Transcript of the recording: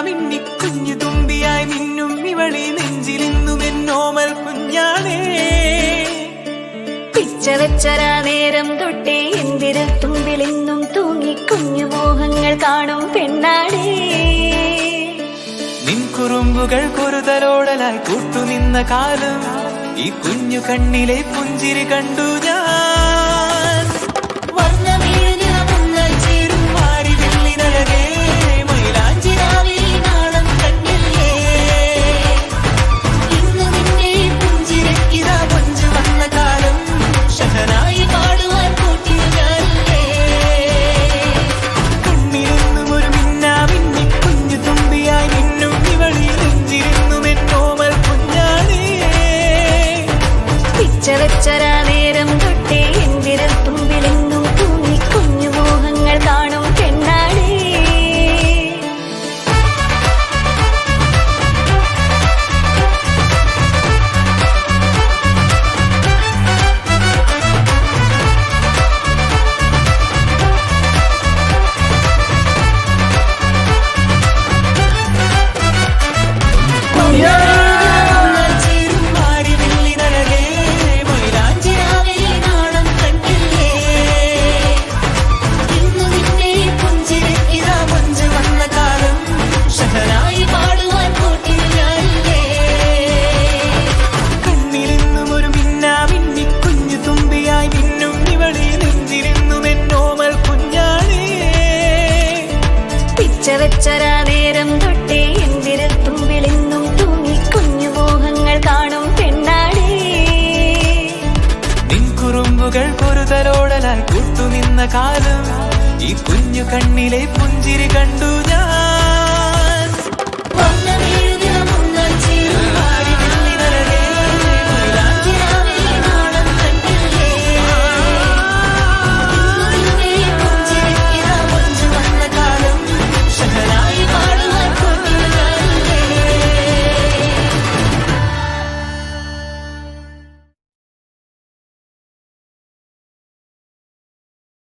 മിന്നി കുഞ്ഞു തുമ്പിയായി മിന്നും ഇവളി നെഞ്ചിലിന്നും എന്നോമൽ കുഞ്ഞാണേ പിച്ച വെച്ചരാ നേരം തൊട്ടേ എന്തിരു തുമ്പിലെന്നും തൂങ്ങി കുഞ്ഞു മോഹങ്ങൾ കാണും പെണ്ണാടേ നിൻ കുറുമ്പുകൾ കുറുതലോടലായി കൂട്ടുനിന്ന കാലം ഈ കുഞ്ഞു കണ്ണിലെ പുഞ്ചിരി കണ്ടു ഞാൻ വർണ്ണമേനിറമുങ്ങൾ ചേരും മാറി വെള്ളിനഴകേ, മൈലാഞ്ചിരാവിൽ നാളം കണ്ടില്ലേ? ഇന്ന് നിന്നെ പുഞ്ചിരിക്കിതാ കൊഞ്ചു വന്ന കാലം ഷഹനായി പാടുവാൻ കൂട്ടിയ ഞാനില്ലേ കണ്ണിലെന്നും ഒരു മിന്നാ മിന്നി കുഞ്ഞു തുമ്പിയായി മിന്നും ഇവളി നെഞ്ചിരുന്നും എന്നോമൽ കുഞ്ഞാണേ പിച്ച വെച്ചരാ നേരം തൊട്ടേ എന്തിരു തുമ്പിലെന്നും തൂങ്ങി കുഞ്ഞു മോഹങ്ങൾ കാണും പെണ്ണാടേ ചേരും മാറി വെള്ളിനഴകേ, മൈലാഞ്ചിരാവിൽ നാണം കണ്ടില്ലേ? ഇന്ന് നിന്നെ പുഞ്ചിരിക്കിതാ മഞ്ച് വന്ന കാലം ഷഹനായി പാടുവാൻ കൂട്ടിയ ഞാനില്ലേ കണ്ണിലെന്നും ഒരു മിന്നാ മിന്നി കുഞ്ഞു തുമ്പിയായി മിന്നും ഇവളി നെഞ്ചിരുന്നും എന്നോമൽ കുഞ്ഞാണേ പിച്ച വെച്ചരാ നേരം തൊട്ടേ എന്തിരു തുമ്പിലെന്നും തൂങ്ങി കുഞ്ഞു മോഹങ്ങൾ കാണും പെണ്ണാടേ നിൻ കുറുമ്പുകൾ കുറുതലോടലായി കൂട്ടുനിന്ന കാലം ഈ കുഞ്ഞു കണ്ണിലെ പുഞ്ചിരി കണ്ടു ഞാൻ